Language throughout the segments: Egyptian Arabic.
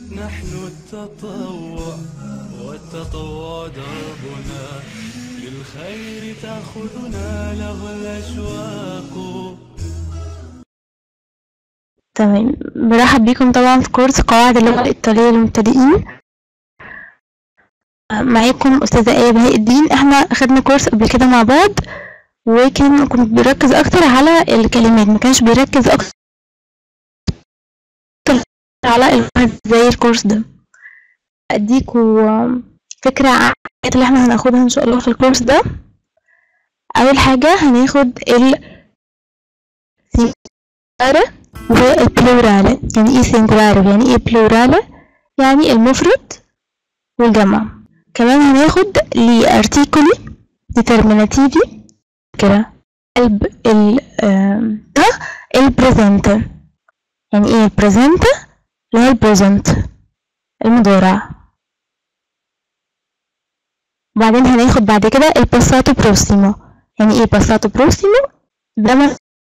نحن التطوع والتطوع دربنا للخير تأخذنا له الأشواق تمام برحب بيكم طبعا في كورس قواعد اللغة الإيطالية للمبتدئين آه، معاكم أستاذة آية بهاء الدين احنا أخدنا كورس قبل كده مع بعض وكان كنت بيركز أكتر على الكلمات ما كانش بيركز أكتر على اللغة زي الكورس ده أديكوا آه، فكرة عن الحاجات اللي احنا هناخدها إن شاء الله في الكورس ده أول حاجة هناخد ال والبلورال يعني ايه سنجولار يعني ايه بلورال يعني المفرد والجمع كمان هناخد لي ارتيكولي ديترميناتيفي كده الب ال آم، ده البريزنت يعني ايه البريزنت اللي هو البريزنت المضارع وبعدين هناخد بعد كده الباساتو بروسيمو يعني ايه باساتو بروسيمو ده من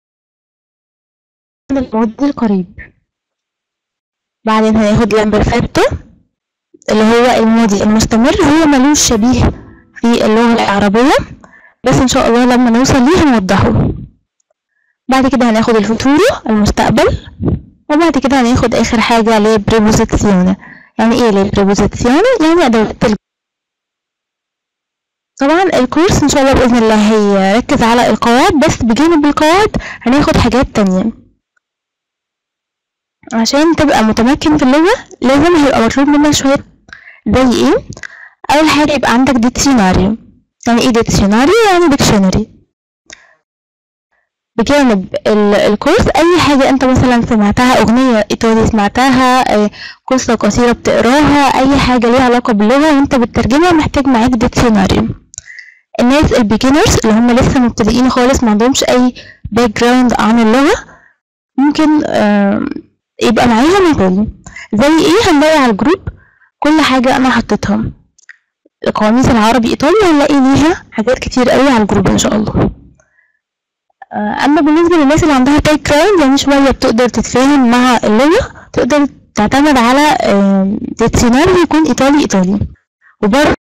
الماضي القريب بعدين هناخد لامبرفاتو اللي هو الماضي المستمر هو ملوش شبيه في اللغة العربية بس ان شاء الله لما نوصل ليه هنوضحه بعد كده هناخد الفوتورو المستقبل وبعد كده هناخد اخر حاجة اللي هي بريبوزيسيون يعني ايه البريبوزيسيون يعني ادوات الج- طبعا الكورس ان شاء الله باذن الله هيركز على القواعد بس بجانب القواعد هناخد حاجات تانية عشان تبقى متمكن في اللغة لازم هيبقى مطلوب منك شوية زي ايه اول حاجة يبقى عندك ديكشناريو يعني ايه ديكشناريو يعني ديكشنري بجانب ال- الكورس اي حاجة انت مثلا سمعتها اغنية ايطالي سمعتها آه، قصة قصيرة بتقراها اي حاجة ليها علاقة باللغة وانت بتترجمها محتاج معاك ديكشناريو الناس البيجنرز اللي هم لسه مبتدئين خالص ما عندهمش اي باك جراوند عن اللغة ممكن آم، يبقى معاها مثال زي ايه هنلاقي على الجروب كل حاجة انا حطيتها القواميس العربي ايطالي هنلاقي ليها حاجات كتير قوي على الجروب ان شاء الله آه، اما بالنسبة للناس اللي عندها باك جراوند يعني شوية بتقدر تتفاهم مع اللغة تقدر تعتمد على ديكشناري يكون ايطالي ايطالي وبرضه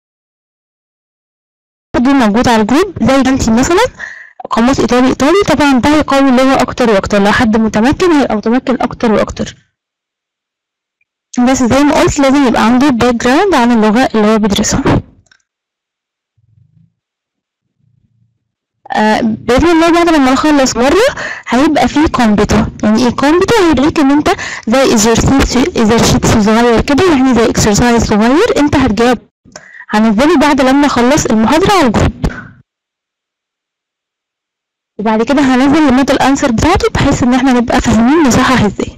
موجود على الجروب زي انتي مثلا قاموس ايطالي ايطالي طبعا ده هيقوي اللغة اكتر واكتر لو حد متمكن هيبقى متمكن اكتر واكتر بس زي ما قلت لازم يبقى عنده باك جراوند عن اللغة اللي هو بيدرسها آه بإذن الله بعد لما نخلص مرة هيبقى فيه كومبيتو يعني ايه كومبيتو هيديك ان انت زي اكزرسيس صغير كده يعني زي اكسرسايز صغير انت هتجاوب هنزله بعد لما نخلص المحاضرة على الجروب وبعد كده هنزل الموديل انسر بتاعته بحيث ان احنا نبقى فاهمين نصحح ازاي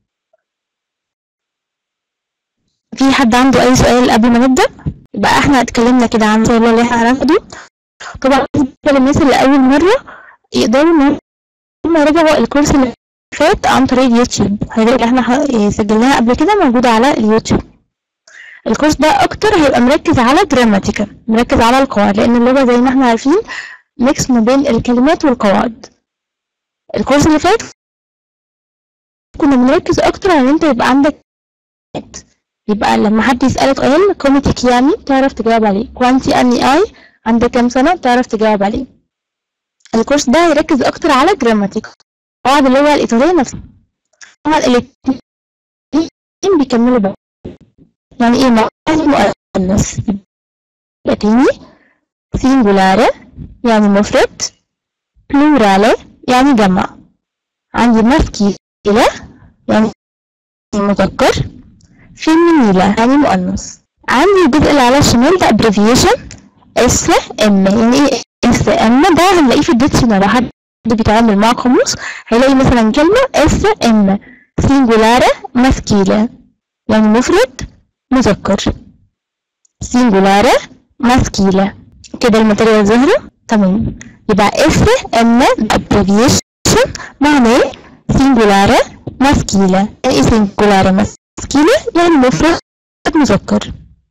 في حد عنده اي سؤال قبل ما نبدأ يبقى احنا اتكلمنا كده عن الشغل اللي احنا هناخده طبعا بالنسبة للناس اللي اول مرة يقدروا ان هم يراجعوا الكورس اللي فات عن طريق اليوتيوب هنلاقي اللي احنا ح- سجلناها قبل كده موجودة على اليوتيوب الكورس ده اكتر هيبقى مركز على جراماتيكا مركز على القواعد لان اللغة زي ما احنا عارفين ميكس ما بين الكلمات والقواعد الكورس اللي فات كنا بنركز اكتر على ان انت يبقى عندك كلمات. يبقى لما حد يسألك سؤال كوميتي كيامي تعرف تجاوب عليه كوانتي اني اي عندك كام سنة تعرف تجاوب عليه الكورس ده هيركز اكتر على جراماتيك قواعد اللغة الإيطالية نفسها طبعا الاتنين بيكملوا بعض يعني ايه مؤنث مؤنث يبقى تاني سينجولاري يعني مفرد بلورالي يعني جمع عندي ماسكيلة يعني مذكر فيمينيلا يعني مؤنث عندي الجزء اللي على الشمال ده abbreviation اس ام يعني ايه اس ام ده هنلاقيه في الديكشنري حد بيتعامل مع قاموس هيلاقي مثلا كلمة اس ام سينجولاري ماسكيلة يعني مفرد مذكر سينجولاري ماسكيلة كده الماتيريال ظهروا تمام يبقى اس ام abbreviation معناه سينجولاري ماسكيلة يعني ايه سينجولاري ماسكيلة يعني مفرد مذكر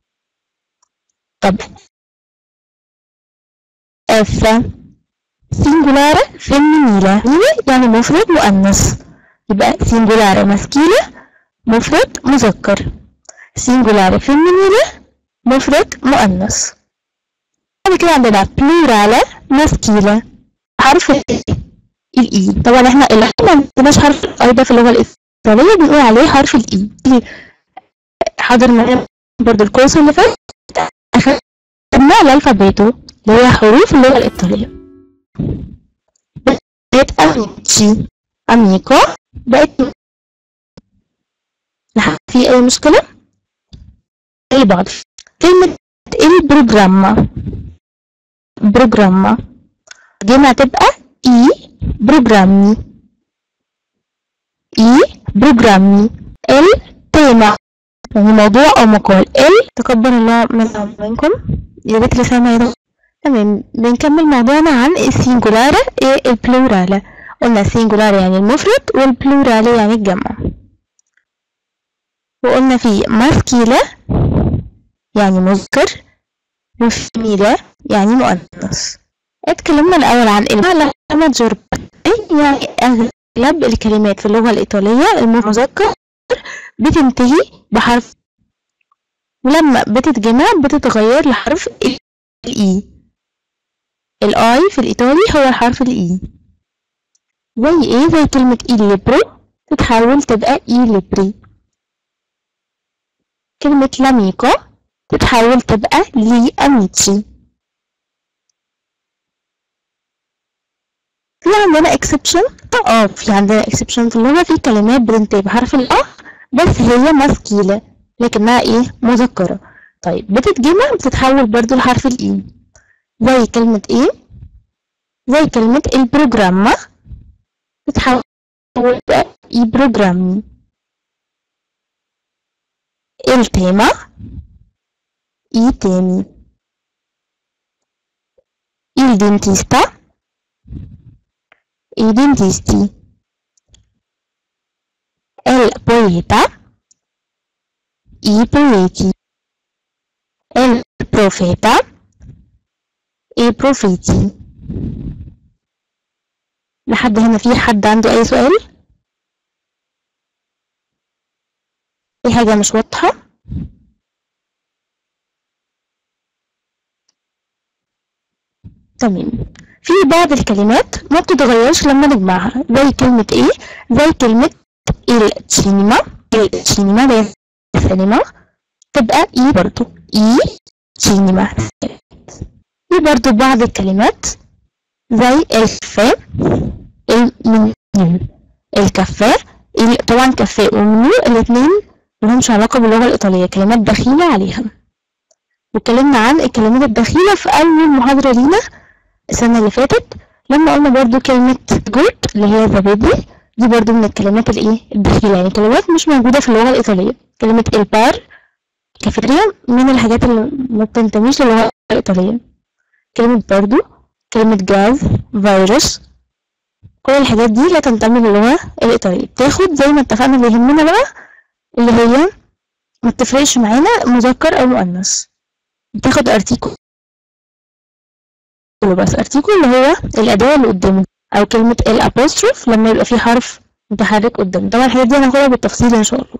طب اف سينجولار فيمينيلا يعني مفرد مؤنث يبقى سينجولار ماسكيلة مفرد مذكر سينجولار فيمينيلي مفرد مؤنث بعد كده عندنا بلورالة ماسكيلة حرف الاي طبعا احنا اللي ما عندناش حرف الاي ده في اللغة الإيطالية بنقول عليه حرف الاي حاضر معايا برضه الكورس اللي فات أخدنا الألفابيتو اللي هي حروف اللغة الإيطالية بقت أميتشي أميكو بقت في أي مشكلة؟ أي بعض كلمة البروجراما بروجراما جمع تبقى اي بروجرامي اي بروجرامي التيمة يعني موضوع او مقال ال تقبل الله منا ومنكم يا ريت لسانة يا تمام بنكمل موضوعنا عن السينجولارة ايه البلورالة قلنا السينجولارة يعني المفرد والبلورالة يعني الجمع وقلنا في ماسكيلة يعني مذكر وفيميلة يعني مؤنث اتكلمنا الأول عن المعنى ماجور يعني أغلب الكلمات في اللغة الإيطالية المذكر بتنتهي بحرف ولما بتتجمع بتتغير لحرف الإي الآي في الإيطالي هو حرف الإي زي إيه زي كلمة إي ليبرو تتحول تبقى إي ليبري كلمة لاميكو تتحول تبقى لي أميتشي في عندنا exception اه في عندنا exception في اللغة في كلمات بتنتهي بحرف الأ بس هي ماسكيلة لكنها ايه مذكرة طيب بتتجمع بتتحول برضو لحرف الإي زي كلمة ايه زي كلمة البروجراما بتتحول تبقى اي بروجرامي التيمة اي تيمي il dentista i dentisti il poeta i poeti il profeta i profeti لحد هنا في حد عنده أي سؤال؟ في حاجة مش واضحة؟ تمام في بعض الكلمات ما بتتغيرش لما نجمعها زي كلمة ايه زي كلمة السينما السينما اللي هي السينما تبقى اي برضو اي سينما في برضو بعض الكلمات زي الكافيه المنيو الكافيه طبعا كافيه ومنيو الاتنين ملهمش علاقة باللغة الإيطالية كلمات دخيلة عليها واتكلمنا عن الكلمات الدخيلة في أول محاضرة لينا السنة اللي فاتت لما قلنا برضو كلمة جود اللي هي زبادي دي برضو من الكلمات الايه الدخيلة يعني كلمات مش موجودة في اللغة الإيطالية كلمة البار كافيتريا من الحاجات اللي ما بتنتميش للغة الإيطالية كلمة برضو كلمة جاز فيروس كل الحاجات دي لا تنتمي للغة الإيطالية بتاخد زي ما اتفقنا اللي يهمنا بقى اللي هي ما بتفرقش معانا مذكر أو مؤنث بتاخد ارتيكل بس ارتيكل اللي هو الأداة اللي قدامه أو كلمة الأبوستروف لما يبقى في حرف متحرك قدامه طبعا الحاجات دي هناخدها بالتفصيل إن شاء الله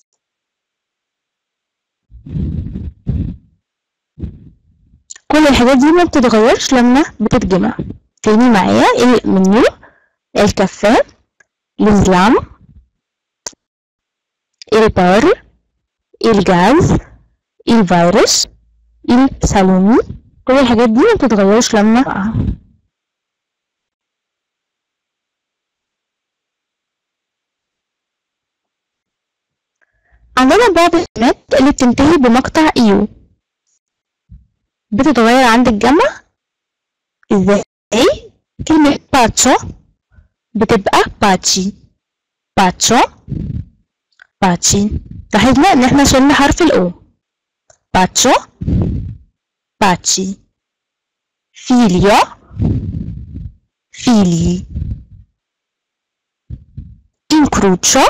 كل الحاجات دي ما بتتغيرش لما بتتجمع تاني معايا المنيو الكافيه الإسلام البار الجاز الفيروس السالوني كل الحاجات دي ما بتتغيرش لما عندنا بعض الكلمات اللي بتنتهي بمقطع ايو بتتغير عند الجمع ازاي كلمة باتشو بتبقى باتشي باتشو باتشي لاحظنا ان احنا شلنا حرف الاو باتشو باتشي فيليو فيلي incrucio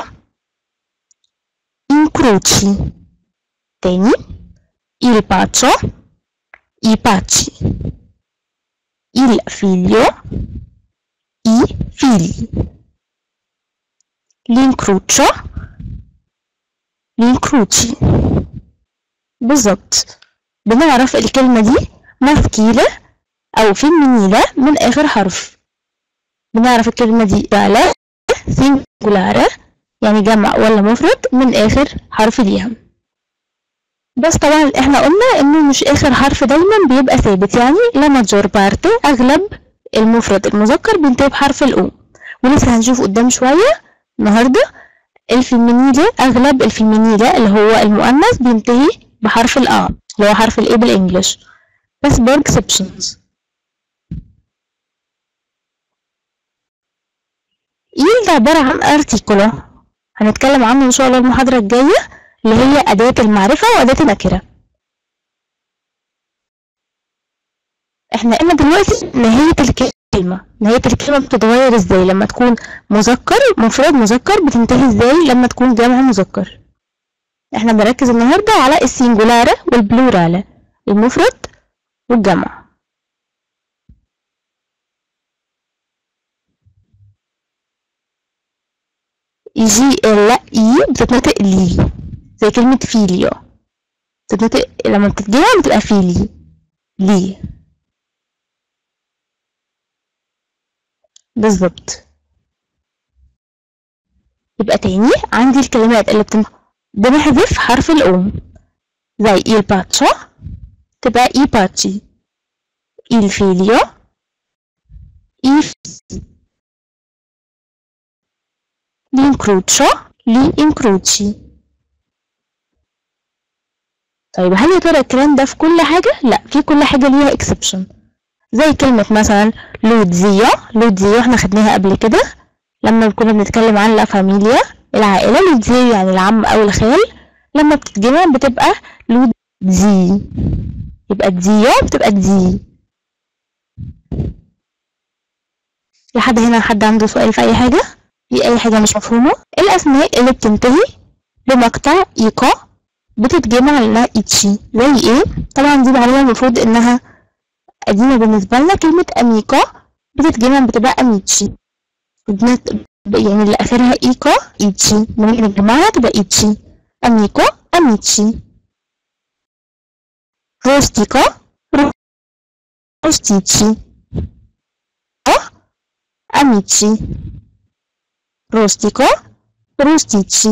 incruci teni il paccio i pacci il figlio i figli l'incrucio l'incruci بالظبط بنعرف الكلمة دي ماسكيلة أو فيمينيلة من آخر حرف بنعرف الكلمة دي على سينجولارة يعني جمع ولا مفرد من آخر حرف ليها بس طبعا احنا قلنا انه مش آخر حرف دايما بيبقى ثابت يعني لا ماجور بارتي أغلب المفرد المذكر بينتهي بحرف الأو ولسه هنشوف قدام شوية النهاردة الفيمينيلة أغلب الفيمينيلة اللي هو المؤنث بينتهي بحرف الأ اللي هو حرف الإيه بالإنجلش بس برضه exceptions yield عبارة عن article هنتكلم عنه إن شاء الله المحاضرة الجاية اللي هي أداة المعرفة وأداة النكرة احنا قلنا دلوقتي نهاية الكلمة نهاية الكلمة بتتغير ازاي لما تكون مذكر مفرد مذكر بتنتهي ازاي لما تكون جمع مذكر احنا بنركز النهاردة على السينجولارة والبلورالة المفرد والجمع يجي اللا اي بتتنطق لي زي كلمة فيليو بتتنطق لما بتتجمع بتبقى فيلي لي بالظبط يبقى تاني عندي الكلمات اللي بتن... بنحذف حرف الأم زي il faccio تبقى i facci il figlio i figli l'incrocio li incroci طيب هل يا ترى الكلام ده في كل حاجة؟ لا في كل حاجة ليها exception زي كلمة مثلا لودزيا لودزيا احنا خدناها قبل كده لما كنا بنتكلم عن لا فاميليا العائلة لودزيا يعني العم أو الخال لما بتتجمع بتبقى لودزي يبقى دزيا بتبقى دزي لحد هنا حد عنده سؤال في أي حاجة؟ في أي حاجة مش مفهومة؟ الأسماء اللي بتنتهي بمقطع إيقا بتتجمع لها إيتشي زي إيه؟ طبعا دي معلومة المفروض إنها قديمة بالنسبة لنا كلمة أميكا بتتجمع بتبقى أميتشي يعني اللي آخرها إيكا إيتشي ممكن نجمعها تبقى إيتشي أميكو أميتشي روستيكا روستيتشي أميتشي روستيكو روستيتشي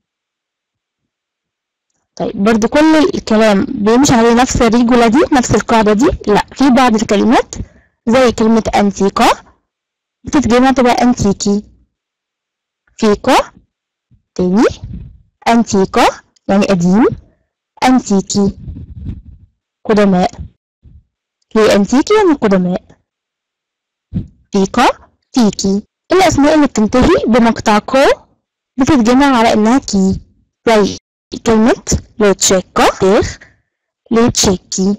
طيب برضو كل الكلام بيمشي عليه نفس الريجولا دي نفس القاعدة دي لا في بعض الكلمات زي كلمة أنتيكا بتتجمع تبقى أنتيكي فيكو تاني أنتيكا يعني قديم أنتيكي قدماء ليه أنتيكي يعني قدماء فيكا فيكي الأسماء اللي بتنتهي بمقطع كو بتتجمع على إنها كي زي كلمة لوتشيكو تيخ لوتشيكي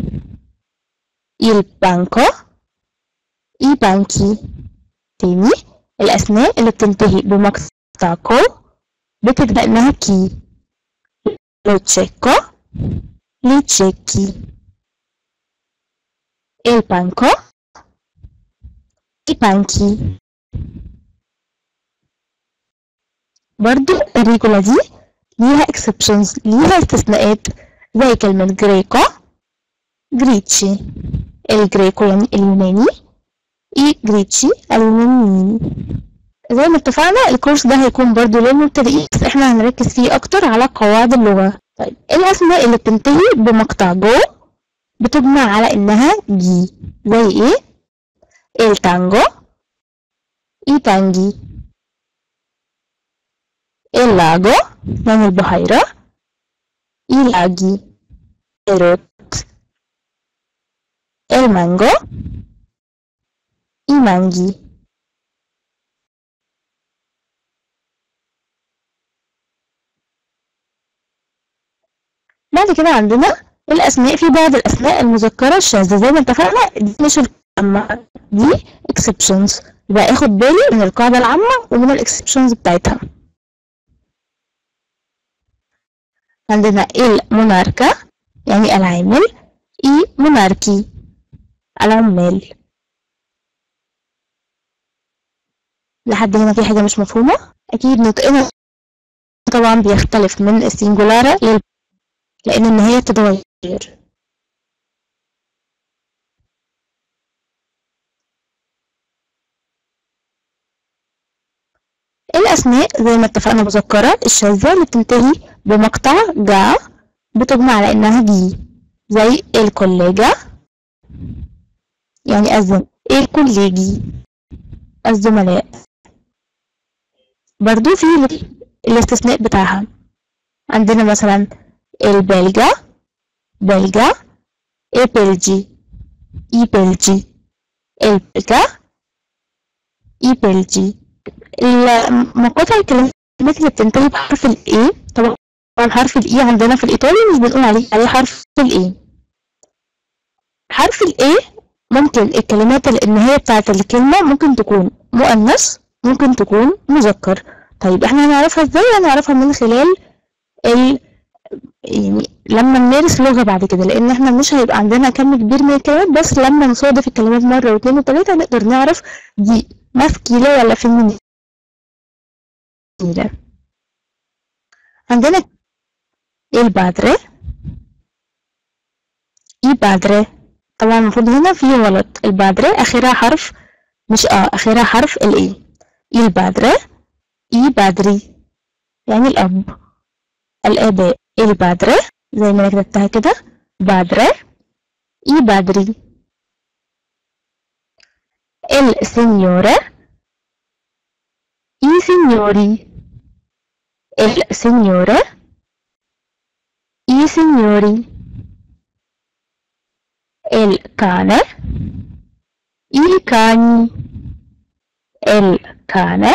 il banco i banchi تاني الأسماء اللي بتنتهي بمقطع كو بتبدأ إنها كي لوتشيكو لوتشيكي il banco i banchi برضو الريجولة دي ليها exceptions ليها استثناءات زي كلمة جريكو جريتشي الجريكو يعني اليوناني اي جريتشي اليونانيين زي ما اتفقنا الكورس ده هيكون برضو للمبتدئين بس احنا هنركز فيه اكتر على قواعد اللغة طيب الاسماء اللي بتنتهي بمقطع جو بتبنى على انها جي زي ايه التانجو اي تانجي اللاجو يعني البحيرة إيلاجي الروت المانجو إيمانجي بعد كده عندنا الأسماء في بعض الأسماء المذكرة الشاذة زي ما اتفقنا دي مش العامة دي exceptions يبقى اخد بالي من القاعدة العامة ومن الاكسبشنز بتاعتها عندنا الموناركا يعني العامل اي موناركي العمال لحد هنا في حاجة مش مفهومة أكيد نطقنا طبعا بيختلف من السينجولارة لان النهاية بتتغير الأسماء زي ما اتفقنا مذكرة الشاذة اللي بتنتهي بمقطع جا بتجمع على إنها جي زي الكوليجا يعني الزم الكوليجي الزملاء برضو في الاستثناء بتاعها عندنا مثلا البلجا بلجا إبلجي إبلجي البلجا إبلجي مقاطع الكلمات اللي بتنتهي بحرف ال A طبعا حرف ال E عندنا في الإيطالي مش بنقول عليه عليه حرف ال A حرف ال A ممكن الكلمات النهاية بتاعت الكلمة ممكن تكون مؤنث ممكن تكون مذكر طيب احنا هنعرفها ازاي هنعرفها من خلال ال يعني لما نمارس لغة بعد كده لأن احنا مش هيبقى عندنا كم كبير من الكلمات بس لما نصادف الكلمات مرة واثنين وثلاثة نقدر نعرف دي ماسكيلة ولا فيمينيلة عندنا il padre i padre طبعا المفروض هنا في غلط البادرة آخرها حرف مش اه آخرها حرف ال اي il padre i padri يعني الأب الآباء il padre زي ما أنا كتبتها كده padre i padri il signore i signori il signore i signori il cane i cani il cane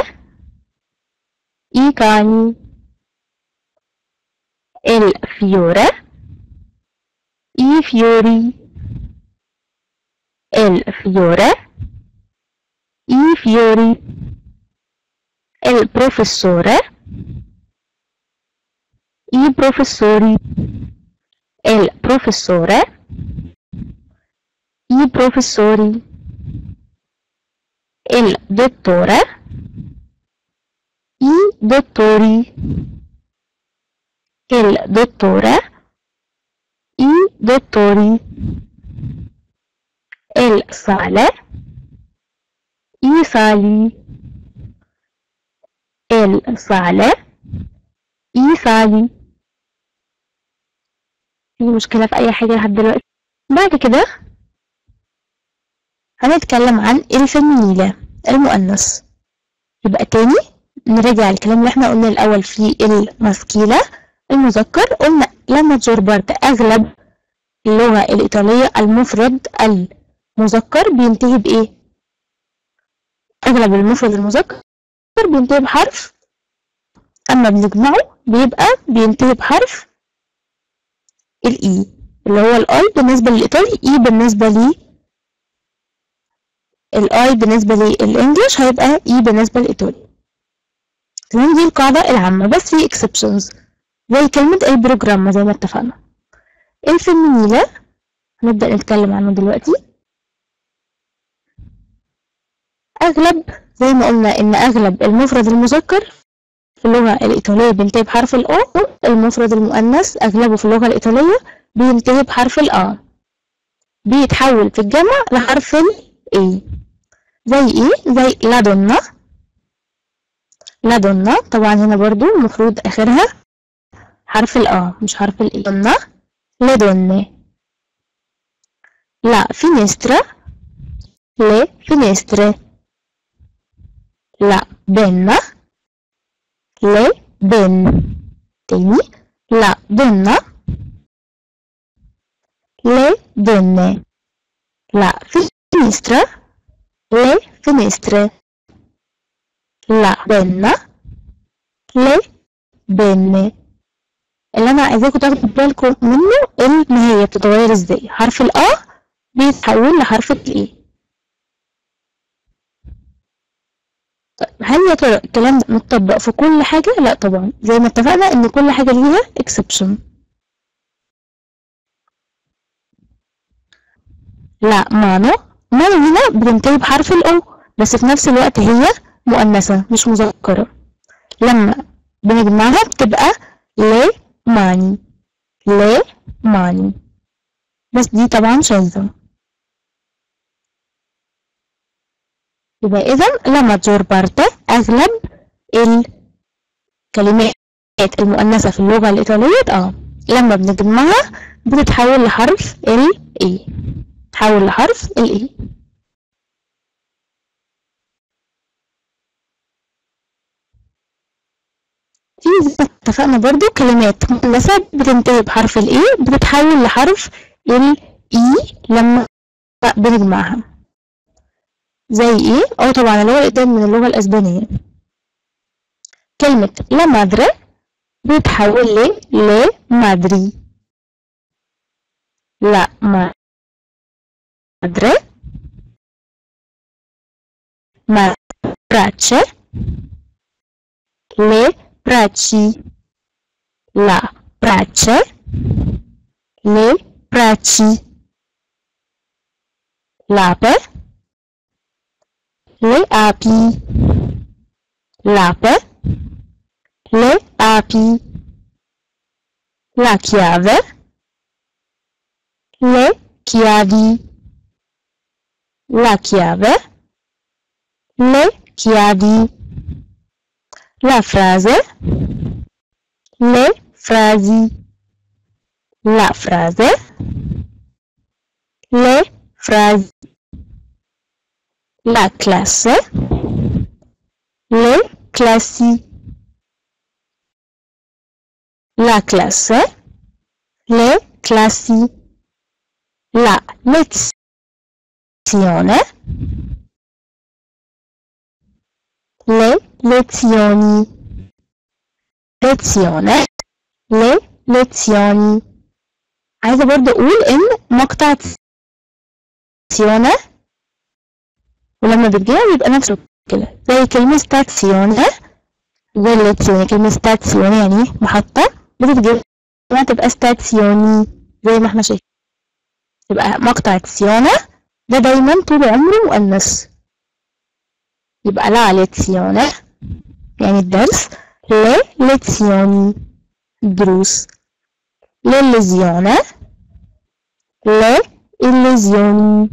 i cani il fiore i fiori il fiore i fiori il professore i professori il professore i professori il dottore i dottori il dottore i dottori il sale i sali il sale i sali في مشكلة في أي حاجة لحد دلوقتي بعد كده هنتكلم عن الفيمينيلة المؤنث يبقى تاني نراجع الكلام اللي احنا قلنا الأول في الماسكيلة المذكر قلنا لما تجربرت أغلب اللغة الإيطالية المفرد المذكر بينتهي بإيه؟ أغلب المفرد المذكر بينتهي بحرف أما بنجمعه بيبقى بينتهي بحرف الإي اللي هو الآي بالنسبة للإيطالي إي بالنسبة لي الاي بالنسبة للإنجليش هيبقى اي بالنسبة للإيطالي تمام دي القاعدة العامة بس في exceptions زي كلمة البروجرام زي ما اتفقنا الفيمينيلة هنبدأ نتكلم عنه دلوقتي أغلب زي ما قلنا إن أغلب المفرد المذكر في اللغة الإيطالية بينتهي بحرف الأو المفرد المؤنث أغلبه في اللغة الإيطالية بينتهي بحرف الأ بيتحول في الجمع لحرف ال A زي ايه زي لا دونا لا دونا طبعا هنا برضو المفروض اخرها حرف الآ مش حرف الاي دونا le donne la finestra le finestre la benna le ben تاني la donna le donne la finestra le finestre la benna le benne اللي انا عايزاكم تاخدوا بالكم منه النهايه بتتغير ازاي حرف الآ بيتحول لحرف الاي طيب هل يا ترى الكلام ده متطبق في كل حاجه لا طبعا زي ما اتفقنا ان كل حاجه ليها exception لا مانو مانو هنا بتنتهي بحرف الأو بس في نفس الوقت هي مؤنثة مش مذكرة لما بنجمعها بتبقى لي ماني لي ماني بس دي طبعا شاذة يبقى إذا la maggior parte أغلب الكلمات المؤنثة في اللغة الإيطالية اه لما بنجمعها بتتحول لحرف ال E تحول لحرف ال E في زي ما اتفقنا برضو كلمات مؤنثة بتنتهي بحرف ال E بتتحول لحرف ال E لما بنجمعها زي ايه؟ اه طبعا اللي هو الإقدام من اللغة الأسبانية كلمة لا مادري بتتحول ل ل مادري لا مادري ما braccia le bracci la braccia le bracci l'ape le api l'ape le api la chiave le chiavi la chiave le chiavi la frase le frasi la frase le frasi la classe le classi la classe le classi la lezione le lezioni lezione le lezioni عايزة برضه أقول إن مقطع lezione ولما بتجمع بيبقى نفسه كده زي كلمة ستاتسيونه زي lezione كلمة ستاتسيونه يعني محطة بتتجمع تبقى ستاتسيوني زي ما احنا شايفين يبقى مقطع تسيونه ده دايما طول عمره مؤنث يبقى لا lezione يعني الدرس le lezioni الدروس l'illesione le illesioni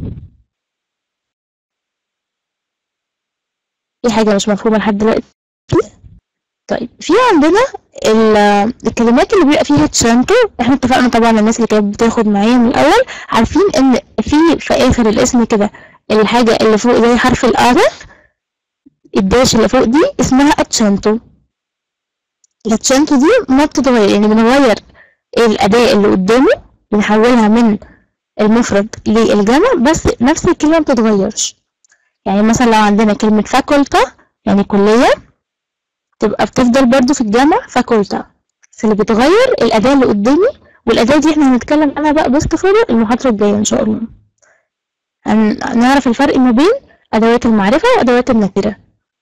في حاجة مش مفهومة لحد دلوقتي طيب في عندنا الكلمات اللي بيبقى فيها تشانتو احنا اتفقنا طبعا الناس اللي كانت بتاخد معايا من الاول عارفين ان في في اخر الاسم كده الحاجة اللي فوق زي حرف الالف الداش اللي فوق دي اسمها اتشانتو الاتشانتو دي ما بتتغير يعني بنغير الاداة اللي قدامه بنحولها من المفرد للجمع بس نفس الكلمة ما بتتغيرش يعني مثلا لو عندنا كلمة فاكولتا يعني كلية تبقى بتفضل برضو في الجامع فاكولتا بس اللي بتغير الأداة اللي قدامي والأداة دي احنا هنتكلم عنها بقى باستفاضة المحاضرة الجاية إن شاء الله هنعرف الفرق ما بين أدوات المعرفة وأدوات النكرة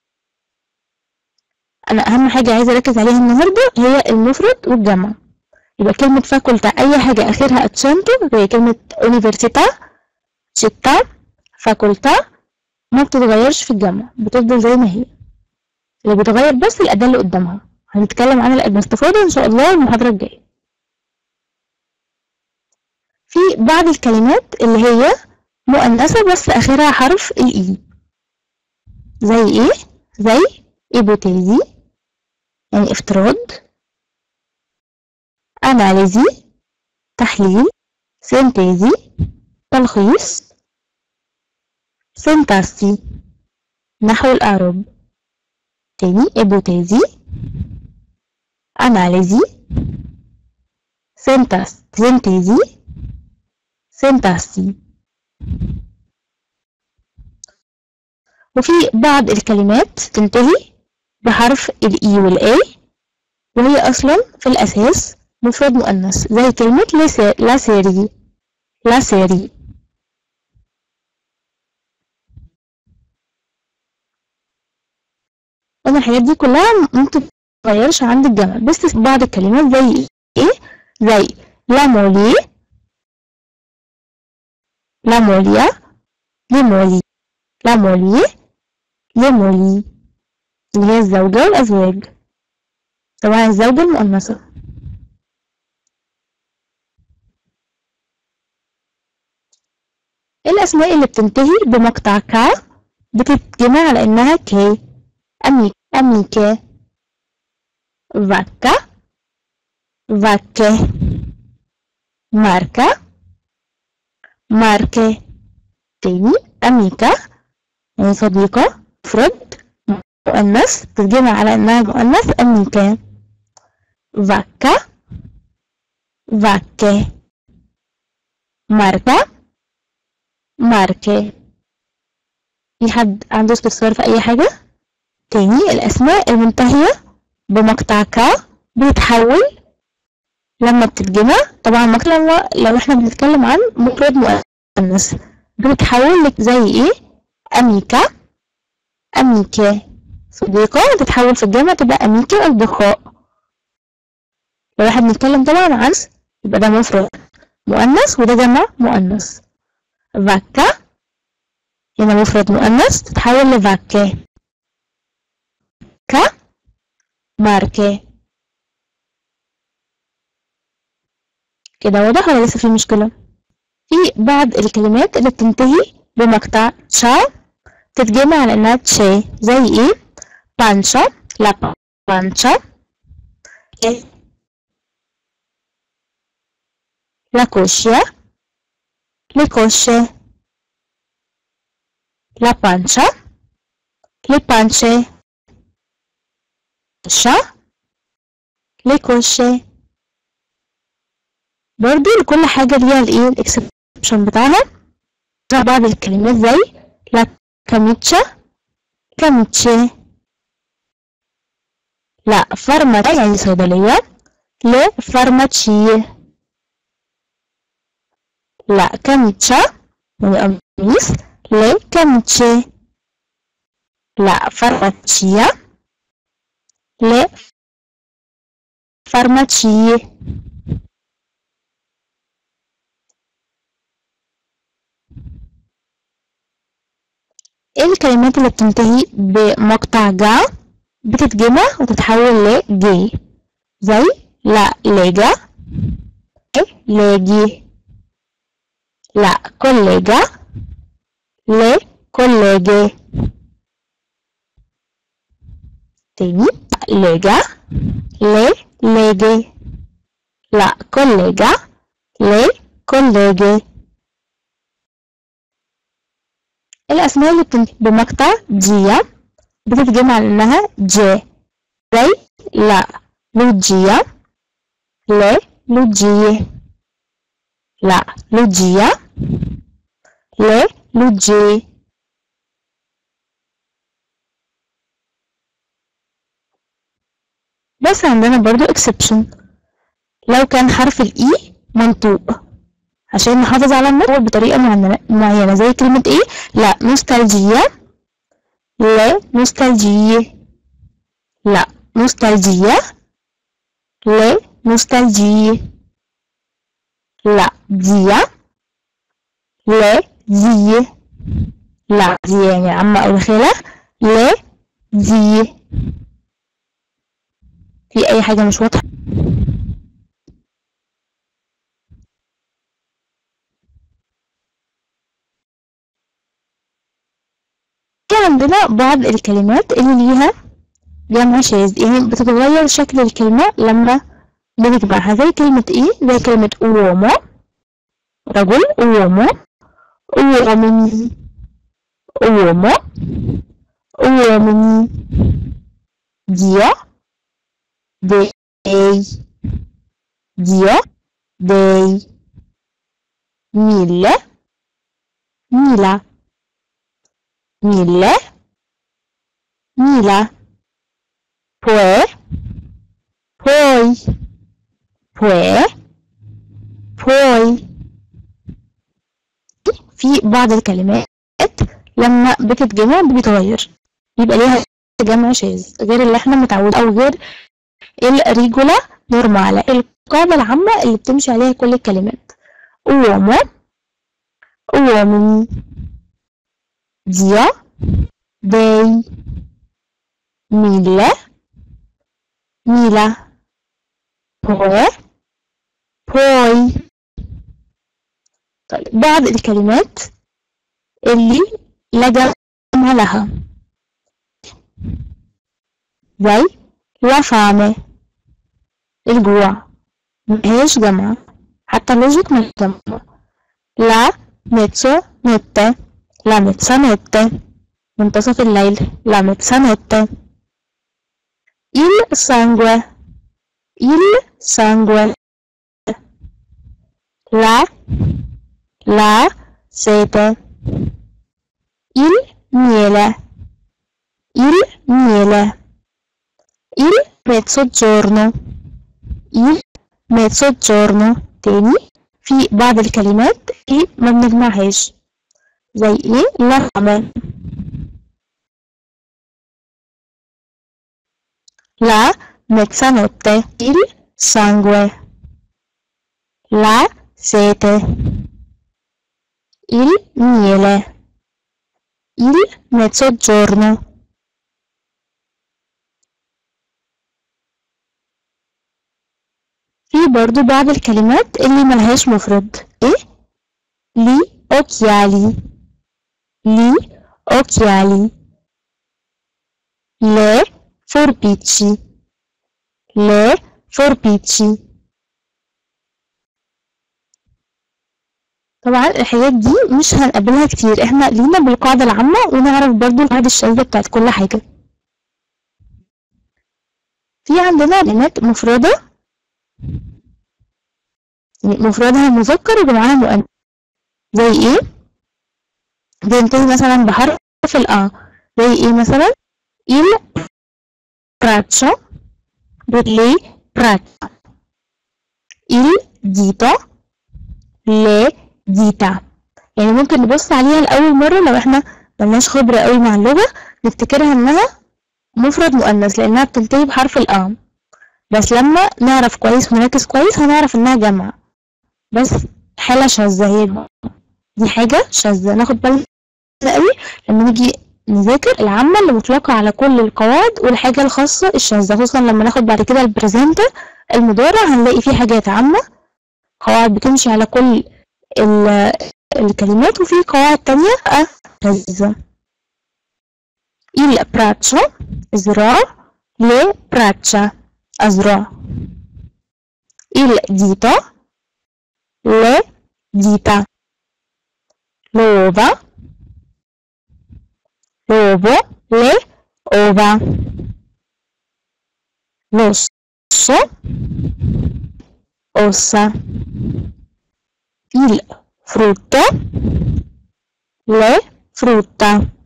أنا أهم حاجة عايزة أركز عليها النهاردة هي المفرد والجمع يبقى كلمة فاكولتا أي حاجة آخرها اتشانتو زي كلمة أونيفرسيتا شتا فاكولتا ما بتتغيرش في الجمع بتفضل زي ما هي اللي بيتغير بس الأداة اللي قدامها هنتكلم عن الاستفاضة إن شاء الله المحاضرة الجاية في بعض الكلمات اللي هي مؤنثة بس آخرها حرف الإي زي إيه؟ زي إيبوتيزي يعني افتراض أناليزي تحليل سينتيزي تلخيص سنتاسي نحو الأعراب تاني إيبوتيزي أناليزي سنتاس سنتيزي سنتاسي وفي بعض الكلمات تنتهي بحرف الإي والإي وهي أصلا في الأساس مفرد مؤنث زي كلمة لا سيري لا سيري طبعا الحاجات دي كلها ممكن متتغيرش عند الجمع بس بعض الكلمات زي ايه زي لا مولي لا موليا لمولي لا مولي لمولي اللي هي الزوجة والأزواج طبعا الزوجة المؤنثة الأسماء اللي بتنتهي بمقطع كا بتتجمع على إنها كي أمي أميكي vacca vacche marca marche تاني أميكا يعني صديقة مفرد مؤنث تتجمع على إنها مؤنث أميكا vacca vacche marca marche في حد عنده استفسار في أي حاجة؟ تاني الأسماء المنتهية بمقطع كا بيتحول لما بتتجمع طبعا مقطع لو, لو احنا بنتكلم عن مفرد مؤنث بتتحول لك زي ايه أميكا أميكي صديقة تتحول في الجمع تبقى أميكي أصدقاء لو احنا بنتكلم طبعا عن يبقى ده مفرد مؤنث وده جمع مؤنث فاكا هنا مفرد مؤنث تتحول لفاكي كا ماركي كده واضح ولا لسه في مشكلة في بعض الكلمات اللي بتنتهي بمقطع تشا تتجمع على انها تشي زي ايه بانشا لا بانشا لا كوشيا le cosce la pancia le pance الشا ليه كوشي برضو لكل حاجة ليها الايه الاكسبشن بتاعها بعض الكلمات زي لا كاميتشا كاميتشي لا فارماتا يعني صيدلية ل فارماتشي لا كاميتشا يعني قميص ل كاميتشي لا فارماتشيا le farmacie ايه الكلمات اللي بتنتهي بمقطع جا بتتجمع وتتحول لجي زي لا ليجا ليجي لا كوليجا لي كوليجي تاني lega, le, leghe. La collega, le colleghe. الأسماء اللي بتنتهي بمقطع جيا بتتجمع إنها جي زي لا لوجيا ل لوجيه لا لوجيا ل لوجي بس عندنا برضو exception لو كان حرف الإي منطوق عشان نحافظ على النطق بطريقة معينة زي كلمة إيه لا نوستالجيا لا نوستالجية لا نوستالجيا لا نوستالجية لا زيا لا زي لا زي يعني عمة أو خالة لا زي في اي حاجة مش واضحة في عندنا بعض الكلمات اللي ليها جمع شاذ يعني بتتغير شكل الكلمة لما بنجمعها زي كلمة ايه زي كلمة uomo رجل uomo uomini uomo uomini dio dei, dio, dei, mille, mila, mille, mila, pue, puoi, pue, puoi في بعض الكلمات لما بتتجمع بتتغير يبقى ليها جمع شاذ غير اللي احنا متعودين او غير الريجولا نورمالا القاعدة العامة اللي بتمشي عليها كل الكلمات uomo uomini dio dei mille mila poi poi طيب بعض الكلمات اللي لا جمع لها زي لا فامي الجوع مهيش جمع حتى اللوجيك مش جمع لا ميتسو نوتة لا ميتسانوتة منتصف الليل لا ميتسانوتة il sangue il sangue la la sete il miele il miele il mezzogiorno il mezzogiorno تاني في بعض الكلمات ايه ما بنجمعهاش زي ايه لحمة la mezzanotte il sangue la sete il miele il mezzogiorno في برضو بعض الكلمات اللي ملهاش مفرد ايه لي occhiali لي occhiali le forbici le forbici طبعا الحاجات دي مش هنقابلها كتير احنا لينا بالقاعدة العامة ونعرف برضو القاعدة الشاذة بتاعت كل حاجة في عندنا كلمات مفردة يعني مفردها مذكر وجمعها مؤنث زي ايه بينتهي مثلا بحرف الأ زي ايه مثلا il braccio le braccia il dito le dita يعني ممكن نبص عليها لأول مرة لو احنا ملناش خبرة قوي مع اللغة نفتكرها انها مفرد مؤنث لانها بتنتهي بحرف الأ بس لما نعرف كويس ونركز كويس هنعرف انها جمع بس حالة شاذة هي دي حاجة شاذة ناخد بالنا قوي لما نيجي نذاكر العامة اللي مطلقة على كل القواعد والحاجة الخاصة الشاذة خصوصا لما ناخد بعد كده البريزنت المضارع هنلاقي فيه حاجات عامة قواعد بتمشي على كل الكلمات وفي قواعد تانية شاذة il braccio ذراع le braccia أذرع il dito le dita l'uova l'uovo le ova l'osso ossa il frutto le frutta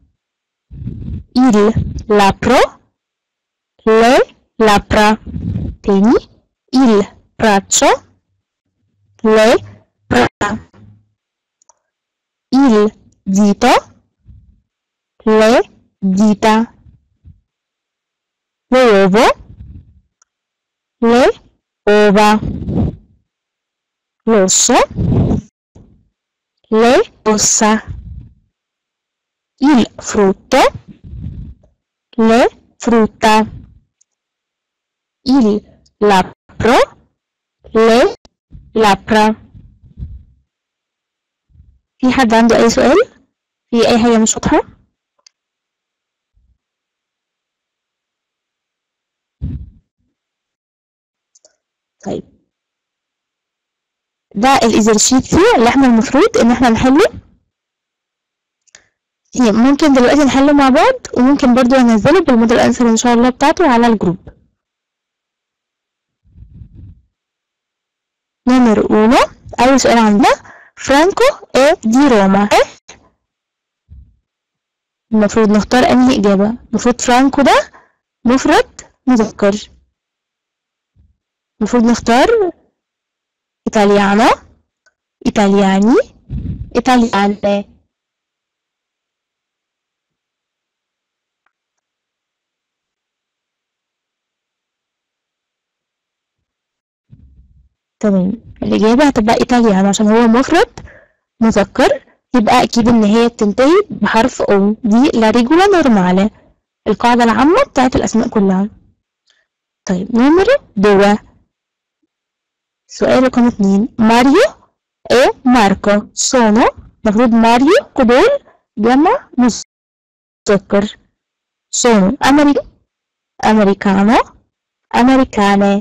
il labbro le labbra teni il braccio le braccia il dito le dita l'uovo le ova l'osso le ossa il frutto le frutta il labbro le labbra في حد عنده أي سؤال؟ في أي حاجة مش واضحة؟ طيب ده الإكزرشيت اللي احنا المفروض إن احنا نحله يعني ممكن دلوقتي نحله مع بعض وممكن برضو هنزله بالموديل أنسر إن شاء الله بتاعته على الجروب نمر uno أول سؤال عندنا فرانكو ايه دي روما ايه المفروض نختار أنهي إجابة المفروض فرانكو ده مفرد مذكر المفروض نختار إيطاليانو إيطالياني إيطالياني تمام الإجابة هتبقى إيطاليانو عشان هو مفرد مذكر يبقى أكيد إن هي بتنتهي بحرف أو دي لا ريجولا نورمالي القاعدة العامة بتاعت الأسماء كلها طيب نمرة دوا سؤال رقم اتنين ماريو e ماركو sono المفروض ماريو ودول جمع مذكر sono أمري أمريكانو أمريكاني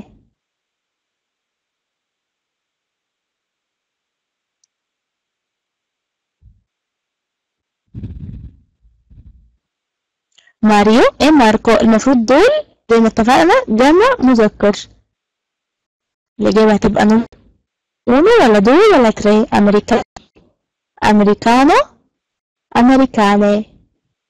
ماريو ايه ماركو المفروض دول زي ما اتفقنا جمع مذكر الإجابة هتبقى نو uno ولا دو ولا تري أمريكا أمريكانو أمريكاني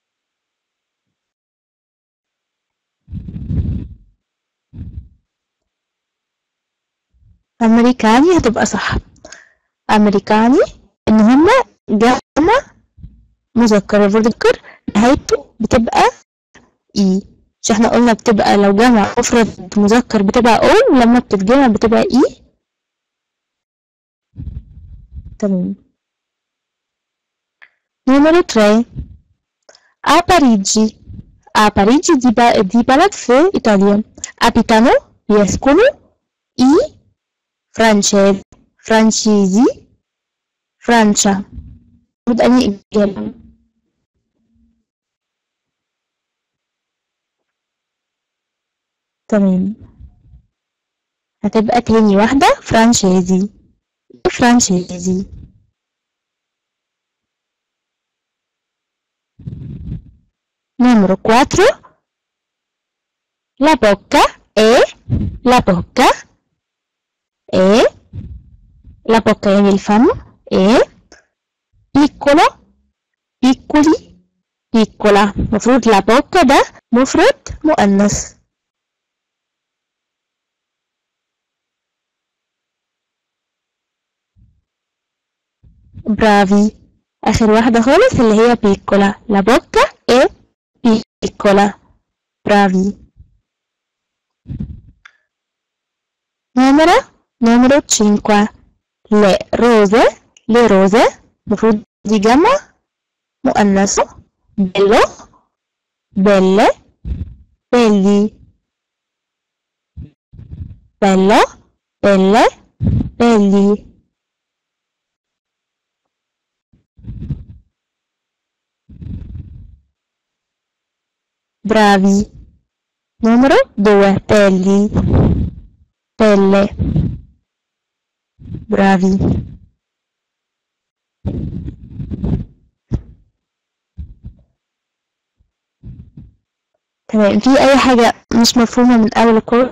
أمريكاني هتبقى صح أمريكاني إن هما جمع مذكر المذكر نهايته بتبقى إي مش احنا قلنا بتبقى لو جمع مفرد مذكر بتبقى أو لما بتتجمع بتبقى إي تمام numero 3 a Parigi a Parigi دي, ب... دي بلد في إيطاليا abitano يسكنوا i francesi francesi فرنسا المفروض أنهي إجابة تمام هتبقى تاني واحدة فرانشيزي فرانشيزي Numero 4 La bocca è la bocca è la bocca يعني الفم è piccolo piccoli piccola مفروض la bocca ده مفرد مؤنث برافي آخر واحدة خالص اللي هي بيكولا لا بوكا e piccola bravi numero numero 5 le rose le rose المفروض دي جمع مؤنث bello belle belli bello belle belli bravi numero 2 pelli pelle bravi تمام في اي حاجة مش مفهومة من اول الكورس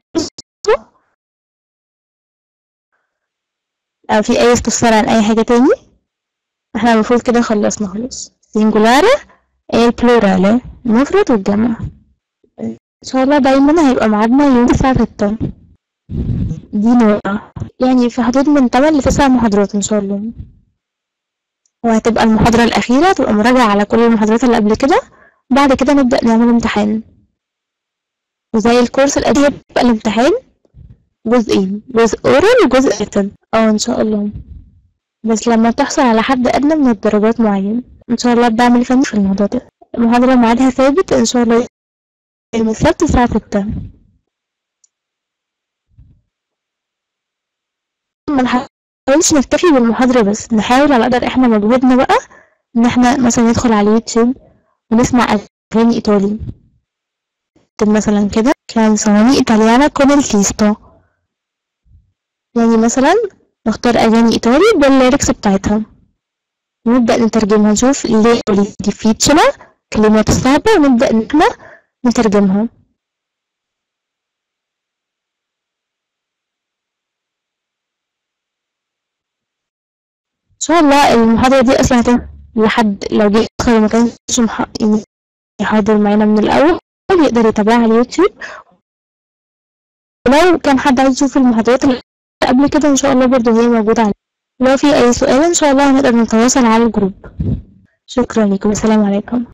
او في اي استفسار عن اي حاجة تاني احنا المفروض كده خلصنا خلاص سينجولاري ايه البلورال المفرد والجمع ان شاء الله دايما هيبقى ميعادنا يوم الساعة ستة دي نورة يعني في حدود من تمن لتسع محاضرات ان شاء الله وهتبقى المحاضرة الأخيرة تبقى مراجعة على كل المحاضرات اللي قبل كده بعد كده نبدأ نعمل امتحان وزي الكورس القديم هيبقى الامتحان جزئين جزء اورال وجزء written اه ان شاء الله بس لما تحصل على حد أدنى من الدرجات معين ان شاء الله الدعم الفني في الموضوع ده المحاضرة ميعادها ثابت ان شاء الله يوم السبت الساعة ستة ما نحاولش نكتفي بالمحاضرة بس نحاول على قدر احنا مجهودنا بقى ان احنا مثلا ندخل على اليوتيوب ونسمع اغاني ايطالي نكتب مثلا كده canzoni italiana con il testo يعني مثلا نختار اغاني ايطالي بالليركس بتاعتها ونبدأ نترجمها نشوف ليه difficile كلمات صعبة ونبدأ ان احنا نترجمها ان شاء الله المحاضرة دي اصلا هتنفع لحد لو جه يدخل ما كانش مح... يعني يحاضر معانا من الاول يقدر يتابعها على اليوتيوب ولو كان حد عايز يشوف المحاضرات اللي قبل كده ان شاء الله برضه هي موجودة على لو في اي سؤال ان شاء الله هنقدر نتواصل على الجروب شكرا لكم السلام عليكم